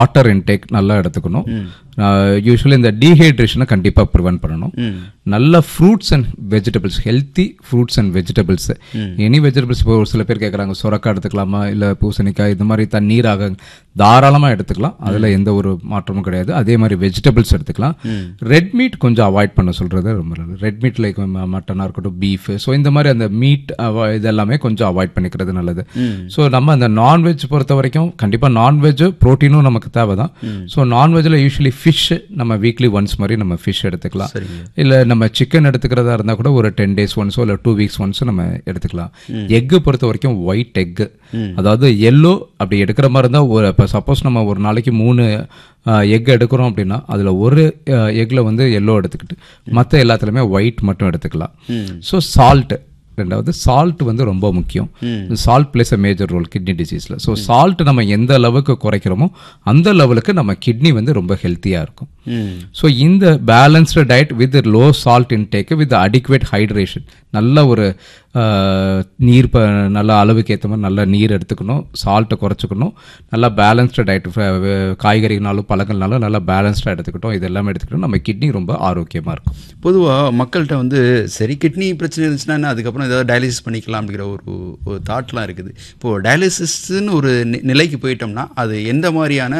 water intake நல்லா எடுத்துக்கணும் usually இந்த டீஹைட்ரேஷனை கண்டிப்பாக ப்ரிவென்ட் பண்ணணும் நல்ல fruits and vegetables healthy fruits and vegetables any vegetables இப்போ ஒரு சில பேர் கேட்குறாங்க சுரக்காய் எடுத்துக்கலாமா இல்லை பூசணிக்காய் இந்த மாதிரி தண்ணீராக தாராளமாக எடுத்துக்கலாம் அதில் எந்த ஒரு மாற்றமும் கிடையாது அதே மாதிரி வெஜிடபிள்ஸ் எடுத்துக்கலாம் ரெட் மீட் கொஞ்சம் அவாய்ட் பண்ண சொல்கிறது ரொம்ப நல்லது ரெட் மீட் லைக் மட்டனாக இருக்கட்டும் பீஃப் ஸோ இந்த மாதிரி அந்த மீட் இதெல்லாமே கொஞ்சம் அவாய்ட் பண்ணிக்கிறது நல்லது ஸோ நம்ம அந்த நான்வெஜ் பொறுத்த வரைக்கும் கண்டிப்பாக நான்வெஜ் ப்ரோட்டீனும் நமக்கு தேவை தான் ஸோ நான்வெஜ்ல யூஸ்வலி ஃபிஷ் நம்ம வீக்லி ஒன்ஸ் மாதிரி நம்ம ஃபிஷ் எடுத்துக்கலாம் இல்லை நம்ம சிக்கன் எடுத்துக்கிறதா இருந்தால் கூட ஒரு டென் டேஸ் ஒன்ஸோ இல்லை டூ வீக்ஸ் ஒன்ஸோ நம்ம எடுத்துக்கலாம் எக்கு பொறுத்த வரைக்கும் ஒயிட் எக்கு அதாவது எல்லோ அப்படி எடுக்கிற மாதிரி இருந்தால் ஒரு இப்போ சப்போஸ் நம்ம ஒரு நாளைக்கு மூணு எக் எடுக்கிறோம் அப்படின்னா அதில் ஒரு எக்கில் வந்து எல்லோ எடுத்துக்கிட்டு மற்ற எல்லாத்துலேயுமே ஒயிட் மட்டும் எடுத்துக்கலாம் ஸோ சால்ட்டு ரெண்டாவது சால்ட் வந்து ரொம்ப முக்கியம் salt plays a major role kidney டிசீஸில் ஸோ சால்ட் நம்ம எந்த அளவுக்கு குறைக்கிறோமோ அந்த லெவலுக்கு நம்ம கிட்னி வந்து ரொம்ப ஹெல்த்தியாக இருக்கும் ஸோ இந்த balanced diet with low salt intake with adequate hydration நல்ல ஒரு நீர் ப நல்ல அளவுக்கு ஏற்ற மாதிரி நல்ல நீர் எடுத்துக்கணும் சால்ட்டை குறைச்சிக்கணும் நல்லா பேலன்ஸ்டு டயட் காய்கறினாலும் பழங்கள்னாலும் நல்லா பேலன்ஸ்டாக எடுத்துக்கிட்டோம் இது எல்லாமே எடுத்துக்கிட்டோம் நம்ம கிட்னி ரொம்ப ஆரோக்கியமாக இருக்கும் பொதுவாக மக்கள்கிட்ட வந்து சரி கிட்னி பிரச்சனை இருந்துச்சுன்னா அதுக்கப்புறம் ஏதாவது டயாலிசிஸ் பண்ணிக்கலாம் அப்படிங்கிற ஒரு ஒரு தாட்லாம் இருக்குது இப்போது டயாலிசிஸ்ன்னு ஒரு நிலைக்கு போயிட்டோம்னா அது எந்த மாதிரியான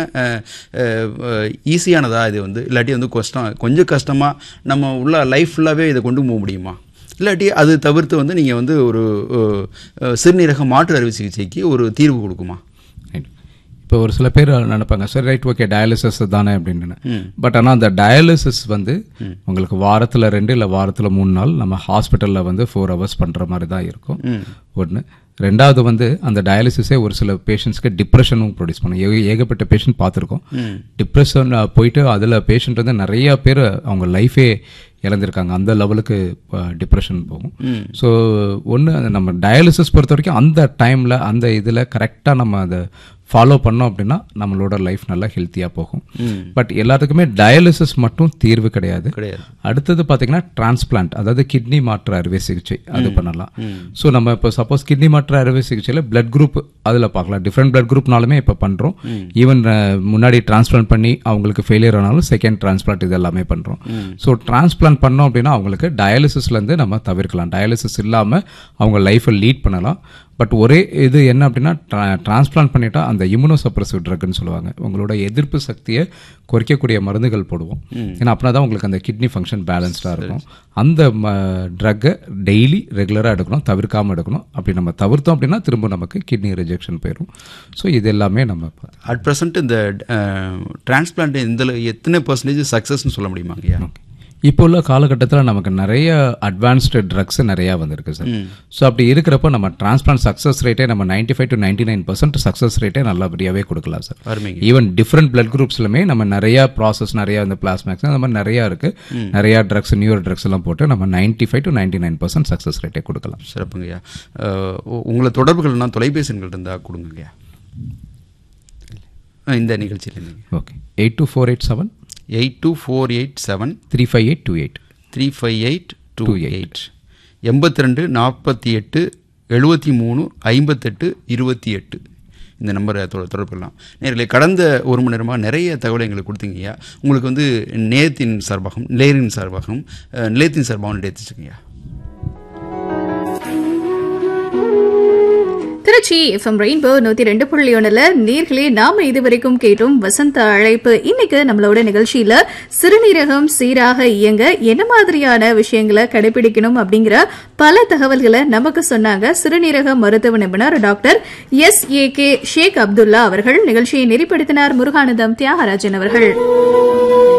ஈஸியானதா இது வந்து இல்லாட்டி வந்து கஷ்டம் கொஞ்சம் கஷ்டமாக நம்ம உள்ள லைஃப் ஃபுல்லாகவே இதை கொண்டு போக முடியுமா இல்லாட்டி அது தவிர்த்து வந்து நீங்கள் வந்து ஒரு சிறுநீரக மாற்று அறுவை சிகிச்சைக்கு ஒரு தீர்வு கொடுக்குமா இப்போ ஒரு சில பேர் நினைப்பாங்க சரி ரைட் ஓகே டயாலிசிஸ் தானே அப்படின்னு பட் ஆனால் அந்த டயாலிசிஸ் வந்து உங்களுக்கு வாரத்தில் ரெண்டு இல்லை வாரத்தில் மூணு நாள் நம்ம ஹாஸ்பிட்டலில் வந்து ஃபோர் ஹவர்ஸ் பண்ணுற மாதிரி தான் இருக்கும் ஒன்று ரெண்டாவது வந்து அந்த டயாலிசிஸே ஒரு சில பேஷண்ட்ஸ்க்கு டிப்ரெஷனும் ப்ரொடியூஸ் பண்ணும் ஏக ஏகப்பட்ட பேஷண்ட் பார்த்துருக்கோம் டிப்ரெஷன் போயிட்டு அதில் பேஷண்ட் வந்து நிறைய பேர் அவங்க லைஃபே இழந்திருக்காங்க அந்த லெவலுக்கு டிப்ரெஷன் போகும் ஸோ ஒன்று நம்ம டயாலிசிஸ் பொறுத்த வரைக்கும் அந்த டைமில் அந்த இதில் கரெக்டாக நம்ம அதை ஃபாலோ பண்ணோம் அப்படின்னா நம்மளோட லைஃப் நல்லா ஹெல்த்தியாக போகும் பட் எல்லாத்துக்குமே டயாலிசிஸ் மட்டும் தீர்வு கிடையாது கிடையாது அடுத்தது பார்த்தீங்கன்னா டிரான்ஸ்பிளான்ட் அதாவது கிட்னி மாற்று அறுவை சிகிச்சை அது பண்ணலாம் ஸோ நம்ம இப்போ சப்போஸ் கிட்னி மாற்று அறுவை சிகிச்சையில் பிளட் குரூப் அதில் பார்க்கலாம் டிஃப்ரெண்ட் பிளட் குரூப்னாலுமே இப்போ பண்ணுறோம் ஈவன் முன்னாடி டிரான்ஸ்பிளான்ட் பண்ணி அவங்களுக்கு ஃபெயிலியர் ஆனாலும் செகண்ட் டிரான்ஸ்பிளான்ட் இது எல்லாமே பண்ணுறோம் ஸோ டிரான்ஸ்பிளான்ட் பண்ணோம் அப்படின்னா அவங்களுக்கு டயாலிசிஸ்லேருந்து நம்ம தவிர்க்கலாம் டயாலிசிஸ் இல்லாமல் அவங்க லைஃப்பை லீட் பண்ணலாம் பட் ஒரே இது என்ன அப்படின்னா டிரான்ஸ்பிளான்ட் பண்ணிட்டா அந்த இம்யூனோ சப்ரசிவ் ட்ரக்னு சொல்லுவாங்க உங்களோட எதிர்ப்பு சக்தியை குறைக்கக்கூடிய மருந்துகள் போடுவோம் ஏன்னா அப்படின்னா தான் உங்களுக்கு அந்த கிட்னி ஃபங்க்ஷன் பேலன்ஸ்டாக இருக்கும் அந்த ட்ரக்கை டெய்லி ரெகுலராக எடுக்கணும் தவிர்க்காமல் எடுக்கணும் அப்படி நம்ம தவிர்த்தோம் அப்படின்னா திரும்ப நமக்கு கிட்னி ரிஜெக்ஷன் போயிடும் ஸோ இது எல்லாமே நம்ம அட் ப்ரெசென்ட் இந்த டிரான்ஸ்பிளான்ட் இந்த எத்தனை பர்சன்டேஜ் சக்ஸஸ்ன்னு சொல்ல முடியுமாங்கய்யா இப்போ உள்ள காலகட்டத்தில் நமக்கு நிறைய அட்வான்ஸ்டு ட்ரக்ஸ் நிறையா வந்திருக்கு சார் ஸோ அப்படி இருக்கிறப்போ நம்ம டிரான்ஸ்பிளான்ட் சக்ஸஸ் ரேட்டே நம்ம ninety five to ninety nine percent success ரேட்டே நல்லபடியாகவே கொடுக்கலாம் சார் ஈவன் டிஃப்ரெண்ட் பிளட் குரூப்ஸ்லுமே நம்ம நிறைய ப்ராசஸ் நிறைய இந்த பிளாஸ்மேக்ஸ் அந்த மாதிரி நிறையா இருக்கு நிறைய ட்ரக்ஸ் நியூர் ட்ரக்ஸ் எல்லாம் போட்டு நம்ம ninety five to ninety nine percent success ரேட்டே கொடுக்கலாம் சிறப்புங்கய்யா உங்களை தொடர்புகள்னா தொலைபேசி எண்கள் இருந்தால் கொடுங்கய்யா இந்த நிகழ்ச்சியில் okay eight two four eight seven eight two four eight seven three five eight two eight three five eight two eight எண்பத்தி ரெண்டு நாற்பத்தி எட்டு எழுபத்தி மூணு ஐம்பத்தெட்டு இருபத்தி எட்டு இந்த நம்பரை தொடர்பு கொள்ளலாம் நேரில் கடந்த ஒரு மணி நேரமாக நிறைய தகவலை எங்களுக்கு கொடுத்தீங்கய்யா உங்களுக்கு வந்து நேத்தின் சார்பாகவும் நிலையரின் சார்பாகவும் நிலையத்தின் சார்பாகவும் நிலையத்துச்சுங்கய்யா திருச்சி எஃப்எம் ரெயின்போ நூத்தி ரெண்டு புள்ளி ஒண்ணுல நேர்களே நாம இதுவரைக்கும் கேட்டோம் வசந்த அழைப்பு இன்னைக்கு நம்மளோட நிகழ்ச்சியில சிறுநீரகம் சீராக இயங்க என்ன மாதிரியான விஷயங்களை கடைபிடிக்கணும் அப்படிங்கிற பல தகவல்களை நமக்கு சொன்னாங்க சிறுநீரக மருத்துவ நிபுணர் doctor S A K Sheikh Abdullah அவர்கள் நிகழ்ச்சியை நெறிப்படுத்தினார் முருகானந்தம் தியாகராஜன் அவர்கள்